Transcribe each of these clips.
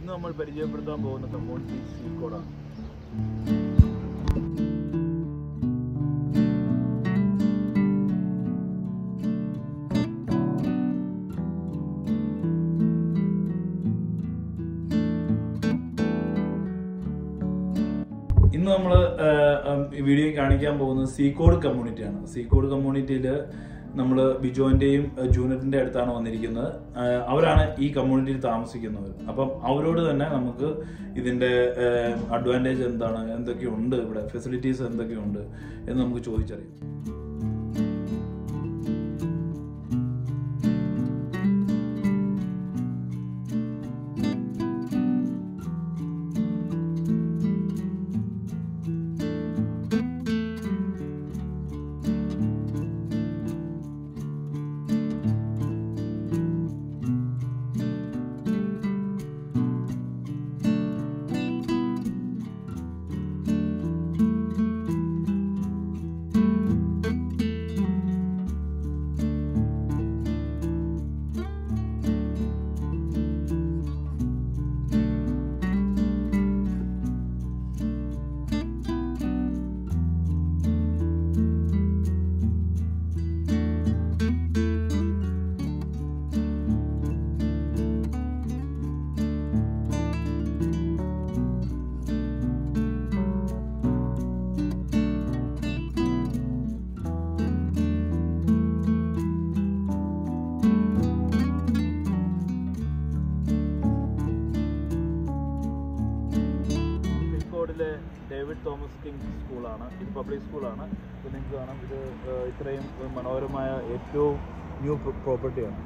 ഇന്ന് നമ്മൾ പരിചയപ്പെടുത്താൻ പോകുന്ന കമ്മ്യൂണിറ്റി സീക്കോടാണ് ഇന്ന് നമ്മൾ വീഡിയോ കാണിക്കാൻ പോകുന്നത് സീക്കോഡ് കമ്മ്യൂണിറ്റിയാണ് സീക്കോഡ് കമ്മ്യൂണിറ്റിയിൽ നമ്മൾ ബിജോന്റെയും ഏഹ്, ജൂനറ്റിന്റെ അടുത്താണ് വന്നിരിക്കുന്നത് ഏഹ്, അവരാണ് ഈ കമ്മ്യൂണിറ്റിയിൽ താമസിക്കുന്നവർ അപ്പം അവരോട് തന്നെ നമുക്ക് ഇതിന്റെ അഡ്വാൻറ്റേജ് എന്താണ് എന്തൊക്കെയുണ്ട് ഇവിടെ ഫെസിലിറ്റീസ് എന്തൊക്കെയുണ്ട് എന്ന് നമുക്ക് ചോദിച്ചറിയാം കോഡിലെ ഡേവിഡ് തോമസ് കിങ് സ്കൂളാണ് ഇത് പബ്ലിക് സ്കൂളാണ് ഇത് നിങ്ങൾക്ക് കാണാം ഇത് ഏഹ്, ഇത്രയും മനോഹരമായ ഏറ്റവും ന്യൂ പ്രോപ്പർട്ടിയാണ്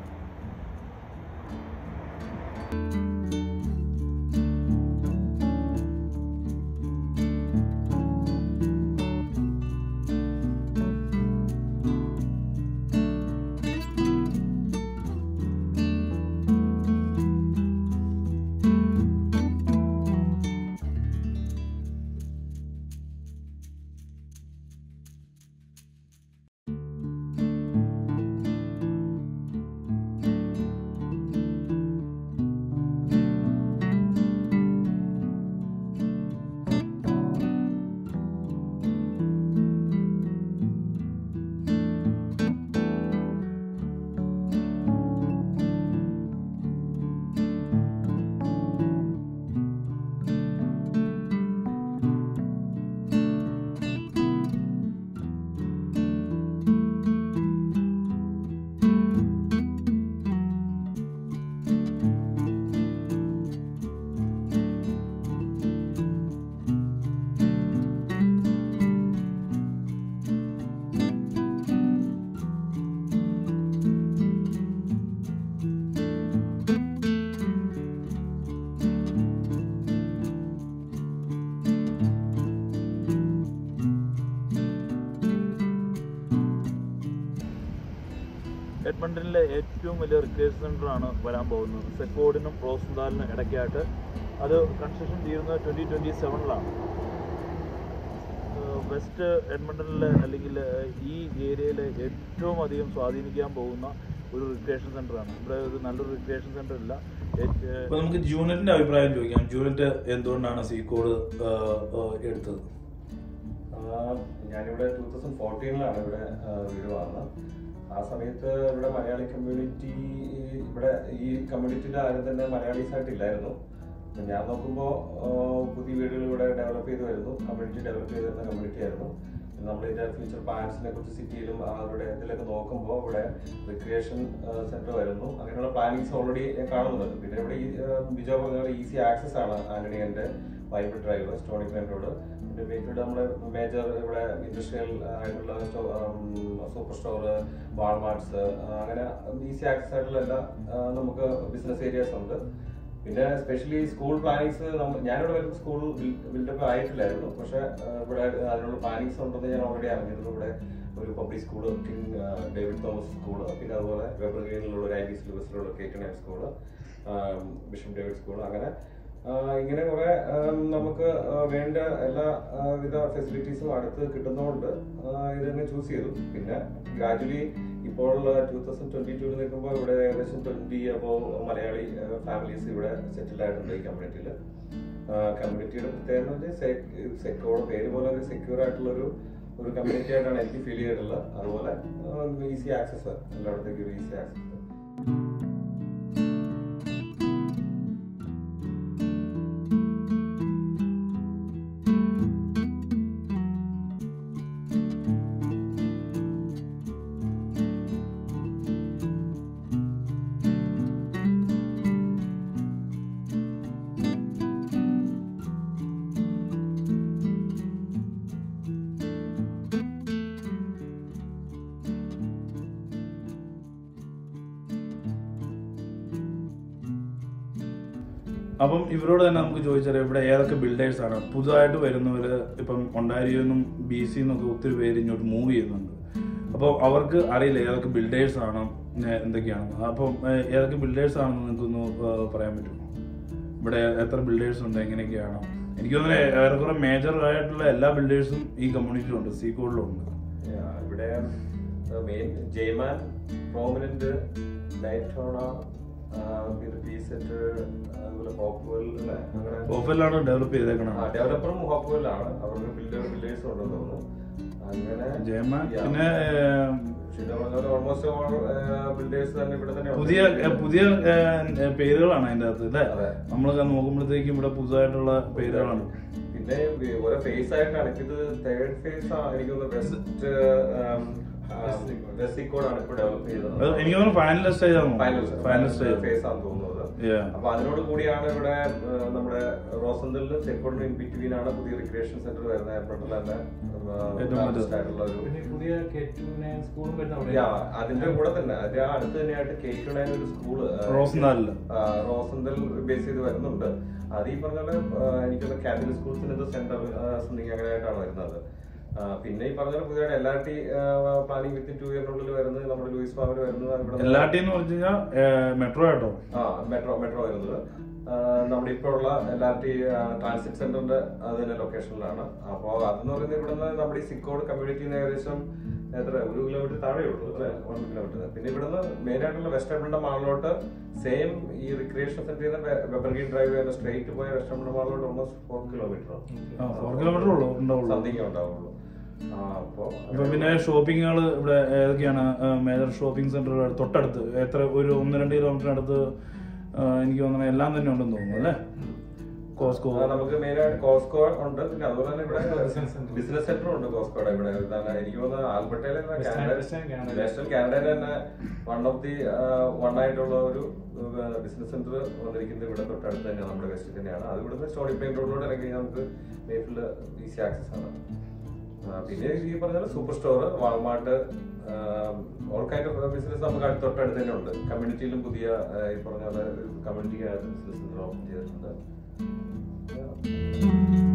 എഡ്മണ്ടനിലെ ഏറ്റവും വലിയ റിക്രേഷൻ സെൻ്റർ ആണ് വരാൻ പോകുന്നത് സെക്കോഡിനും റോസ്ദാലിനും ഇടയ്ക്കായിട്ട് അത് കൺസ്ട്രക്ഷൻ തീരുന്നത് ട്വൻറ്റി ട്വൻറ്റി സെവനിലാണ് വെസ്റ്റ് എഡ്മണ്ടനിലെ അല്ലെങ്കിൽ ഏഹ്, ഈ ഏരിയയിൽ ഏറ്റവും അധികം സ്വാധീനിക്കാൻ പോകുന്ന ഒരു റിക്രിയേഷൻ സെൻ്ററാണ് ഇവിടെ ഒരു നല്ലൊരു റിക്രിയേഷൻ സെൻ്റർ ഇല്ല ഏറ്റ്- അപ്പൊ നമുക്ക് ജൂനറ്റിന്റെ അഭിപ്രായം ചോദിക്കാം ജൂനറ്റ് എന്തുകൊണ്ടാണ് സീക്കോഡ് എടുത്തത് ആഹ് ഞാനിവിടെ ടൂ തൗസൻഡ് ഫോർട്ടീനിലാണ് ഇവിടെ ആഹ് വീട് വന്നത് ആ സമയത്ത് ഇവിടെ മലയാളി കമ്മ്യൂണിറ്റി ഇവിടെ ഈ കമ്മ്യൂണിറ്റിയിൽ ആരും തന്നെ മലയാളീസ് ആയിട്ടില്ലായിരുന്നു അപ്പൊ ഞാൻ നോക്കുമ്പോൾ പുതിയ വീടുകൾ ഇവിടെ ഡെവലപ്പ് ചെയ്ത് വരുന്നു കമ്മ്യൂണിറ്റി ഡെവലപ്പ് ചെയ്ത് വരുന്ന കമ്മ്യൂണിറ്റി ആയിരുന്നു നമ്മൾ ഇതിന്റെ ഫ്യൂച്ചർ പ്ലാൻസിനെ കുറിച്ച് സിറ്റിയിലും അവരുടെ ഇതിലൊക്കെ നോക്കുമ്പോൾ ഇവിടെ റിക്രിയേഷൻ സെന്റർ വരുന്നു അങ്ങനെയുള്ള പ്ലാനിങ്സ് ഓൾറെഡി കാണുന്നുണ്ട് പിന്നെ ഇവിടെ ഈ ആഹ് ബിജോ പറഞ്ഞ ഈസി ആക്സസ് ആണ് ആന്റണിയന്റെ വൈബ് ഡ്രൈവ് സ്റ്റോണി ക്ലൈൻ റോഡ് പിന്നെ വീട്ടിൽ നമ്മുടെ മേജർ ഇവിടെ ഇൻഡസ്ട്രിയൽ ആയിട്ടുള്ള സൂപ്പർ സ്റ്റോർ വാൾമാർട്ട്സ് അങ്ങനെ ഈസി ആക്സസ് ആയിട്ടുള്ള എല്ലാ ആ, നമുക്ക് ബിസിനസ് ഏരിയാസ് ഉണ്ട് പിന്നെ സ്പെഷ്യലി സ്കൂൾ പ്ലാനിങ്സ് ഞാനിവിടെ വരുമ്പോൾ സ്കൂൾ ബിൽഡപ്പ് ആയിട്ടില്ലായിരുന്നു പക്ഷെ ആ, ഇവിടെ അതിനുള്ള പ്ലാനിങ്സ് ഉണ്ടെന്ന് ഞാൻ ഓൾറെഡി അറിഞ്ഞിരുന്നു ഇവിടെ ഒരു പബ്ലിക് സ്കൂൾ കിങ് ആ, ഡേവിഡ് തോമസ് സ്കൂൾ പിന്നെ അതുപോലെ വെബ്രഗേനിലുള്ള ഒരു ഐ ബി സിലബസിലുള്ള കേറ്റൺ സ്കൂൾ ബിഷപ്പ് ഡേവിഡ് സ്കൂൾ അങ്ങനെ ആ, ഇങ്ങനെ കുറെ ആം, നമുക്ക് ആ, വേണ്ട എല്ലാ ആ, വിധ ഫെസിലിറ്റീസും അടുത്ത് കിട്ടുന്നതുകൊണ്ട് ആ, ഇത് തന്നെ ചൂസ് ചെയ്തു പിന്നെ ഗ്രാജുവലി ഇപ്പോൾ ടൂ തൗസൻഡ് ട്വന്റി ടൂവിൽ നിൽക്കുമ്പോൾ ഇവിടെ ഏകദേശം ട്വന്റി അപ്പോൾ മലയാളി ഫാമിലീസ് ഇവിടെ സെറ്റിൽ ആയിട്ടുണ്ട് ഈ കമ്മ്യൂണിറ്റിയിൽ കമ്മ്യൂണിറ്റിയുടെ പ്രത്യേകത എന്ന് വെച്ചാൽ സെക്യൂർ പേര് പോലെ ഒരു സെക്യൂർ ആയിട്ടുള്ള ഒരു ഒരു കമ്മ്യൂണിറ്റി ആയിട്ടാണ് എനിക്ക് ഫീൽ ചെയ്തിട്ടുള്ളത് അതുപോലെ ഈസി ആക്സസ് എല്ലായിടത്തേക്കും ഒരു ഈസി ആക്സസ് അപ്പം ഇവരോട് തന്നെ നമുക്ക് ചോദിച്ചറിയാം ഇവിടെ ഏതൊക്കെ ബിൽഡേഴ്സ് ആണ് പുതുതായിട്ട് വരുന്നവര് ഇപ്പം ഒണ്ടാരിയെന്നും ബി സി എന്നൊക്കെ ഒത്തിരി പേര് ഇങ്ങോട്ട് മൂവ് ചെയ്യുന്നുണ്ട് അപ്പോൾ അവർക്ക് അറിയില്ല ഏതൊക്കെ ബിൽഡേഴ്സ് ആണ് ഏ, എന്തൊക്കെയാണെന്ന് അപ്പം ഏ, ഏതൊക്കെ ബിൽഡേഴ്സ് ആണെന്ന് നിങ്ങൾക്കൊന്ന് ഏ, പറയാൻ പറ്റുമോ ഇവിടെ എത്ര ബിൽഡേഴ്സ് ഉണ്ട് എങ്ങനെയൊക്കെയാണ് എനിക്ക് തോന്നുന്നത് ഏറെക്കുറെ മേജർ ആയിട്ടുള്ള എല്ലാ ബിൽഡേഴ്സും ഈ കമ്മ്യൂണിറ്റിയിലുണ്ട് സീക്കോഡിലും ഉണ്ട് Yeah, ഇവിടെ മെയിൻ ജയ്മാൻ പ്രോമിനന്റ് ഡയറ്റോണ പിന്നെ പി സെറ്റ് അതുപോലെ ഹോപ്പ്വെൽ അങ്ങനെ ഓഫറിലാണ് ഡെവലപ്പ് ചെയ്തേക്കണം ഡെവലപ്പറും ഹോപ്പ്വെല്ലാണ് അവർക്ക് ബിൽഡർ ബിൽഡേഴ്സും ഉണ്ടെന്ന് തോന്നുന്നു അങ്ങനെ ജയമാൻ Yeah. പിന്നെ ഏ, ഓൾമോസ്റ്റ് ബിൽഡേഴ്സ് തന്നെ ഇവിടെ തന്നെ ഉണ്ട്. പുതിയ ഏ, പുതിയ ഏ, പേരുകളാണ് അതിന്റെ അകത്ത് അല്ലേ അതെ. നമ്മളൊക്കെ നോക്കുമ്പോഴത്തേക്കും ഇവിടെ പുതുതായിട്ടുള്ള പേരുകളാണ് പിന്നെ വി- ഓരോ ഫേസ് ആയിട്ടാണ് ഇത് തേർഡ് ഫേസ് എനിക്ക് തോന്നുന്നു വെസ്റ്റ് വെസ്റ്റ് ആണ് ഇപ്പൊ ഡെവലപ്പ് അത് ചെയ്തത് എനിക്ക് തോന്നുന്നു ഫൈനലിസ്റ്റ് ആയിരുന്നു ഫൈനലിസ്റ്റ് ഫേസ് ആണെന്ന് തോന്നുന്നത് അപ്പൊ അതിനോട് കൂടിയാണ് ഇവിടെ ആ, നമ്മുടെ റോസന്തലിലും ചെക്കോടിനും ഇൻ ബിറ്റ്വീൻ ആണ് പുതിയ റിക്രിയേഷൻ സെന്റർ വരുന്നത് എയർപോർട്ടിൽ തന്നെ ഏറ്റവും ലാർജസ്റ്റ് ആയിട്ടുള്ള ഒരു പിന്നെ പുതിയ കെ ടു നയൻ സ്കൂളും വരുന്ന അവിടെ Yeah, അതിന്റെ കൂടെ തന്നെ അതിന്റെ അടുത്ത് തന്നെയായിട്ട് കേക്ക് നയൻ ഒരു സ്കൂള് റോസന്താലില് റോസന്തൽ ബേസ് ചെയ്ത് വരുന്നുണ്ട് അത് ഈ പറഞ്ഞ പോലെ ആ, എനിക്കൊന്ന് കാത്തലിക് സ്കൂൾസിന്റെ സെന്റർ സംതിങ് അങ്ങനെ ആയിട്ടാണ് വരുന്നത് ആ, പിന്നെ ഈ പറഞ്ഞ പോലെ പുതിയതായിട്ട് L R T planning within two ഇയറിനുള്ളിൽ വരുന്നത് നമ്മുടെ ലൂയിസ് ഫാമിൽ വരുന്നത് ഇവിടെ എല്ലാട്ടി എന്ന് പറഞ്ഞു കഴിഞ്ഞാൽ മെട്രോ ആട്ടോ ആ മെട്രോ മെട്രോ വരുന്നത് ആ, നമ്മുടെ ഇപ്പോൾ ഉള്ള എൽ ആർ ടി ട്രാൻസിറ്റ് സെന്ററിന്റെ അതിന്റെ ലൊക്കേഷനിലാണ് അപ്പോൾ അതെന്ന് പറയുന്നത് ഇവിടുന്ന് നമ്മുടെ ഈ സിക്കോട് കമ്മ്യൂണിറ്റിന്ന് ഏകദേശം എത്ര ഒരു കിലോമീറ്റർ താഴെ ഉള്ളൂ അല്ലേ വൺ കിലോമീറ്റർ പിന്നെ ഇവിടുന്ന് മെയിൻ ആയിട്ടുള്ള വെസ്റ്റ് എബിളിന്റെ മാളിലോട്ട് സെയിം ഈ റിക്രിയേഷൻ സെന്ററിൽ നിന്ന് വെബർഗീൻ ഡ്രൈവ് ചെയ്യുന്ന സ്ട്രേറ്റ് പോയ വെസ്റ്റ് എബിളിന്റെ മാളിലോട്ട് almost four kilometre four kilometre ഉള്ളൂ ഉണ്ടാവുള്ളൂ സംതിങ് ഉണ്ടാവുള്ളൂ ആ, അപ്പോ അപ്പൊ പിന്നെ ഷോപ്പിങ്ങുകൾ ഇവിടെ ഏതൊക്കെയാണ് മേജർ ഷോപ്പിംഗ് സെന്ററുകൾ തൊട്ടടുത്ത് എത്ര ഒരു ഒന്ന് രണ്ട് കിലോമീറ്ററിനടുത്ത് ആ, എനിക്ക് തോന്നുന്നത് എല്ലാം തന്നെ ഉണ്ടെന്ന് തോന്നുന്നു അല്ലേ കോസ്കോ ആ, നമുക്ക് മെയിൻ ആയിട്ട് കോസ്കോ ഉണ്ട് പിന്നെ അതുപോലെ തന്നെ ഇവിടെ ബിസിനസ് സെന്റർ ഉണ്ട് കോസ്കോയുടെ ഇവിടെ ഇതാണ് എനിക്ക് തോന്നുന്നത് ആൽബർട്ടയിലെ Western- Western Canada. വെസ്റ്റേൺ കാനഡയിൽ തന്നെ വൺ ഓഫ് ദി വൺ ആയിട്ടുള്ള ഒരു ബിസിനസ് സെന്റർ വന്നിരിക്കുന്നത് ഇവിടെ തൊട്ടടുത്ത് തന്നെ നമ്മുടെ വെസ്റ്റ് തന്നെയാണ് അത് ഇവിടുന്ന് സ്റ്റോണി പ്ലെയിൻ റോഡിലൂടെ ഇറങ്ങി നമുക്ക് മേഫില് ഈസി ആക്സസ് ആണ് ആ, പിന്നെ ഈ പറഞ്ഞ super store Walmart all kind of business നമുക്ക് അടുത്ത് തൊട്ടടുത്ത് തന്നെ ഉണ്ട് കമ്മ്യൂണിറ്റിയിലും പുതിയ ആ, ഈ പറഞ്ഞ പോലെ കമ്മ്യൂണിറ്റി ബിസിനസ് സെന്റർ ഓപ്പൺ ചെയ്തിട്ടുണ്ട് Yeah.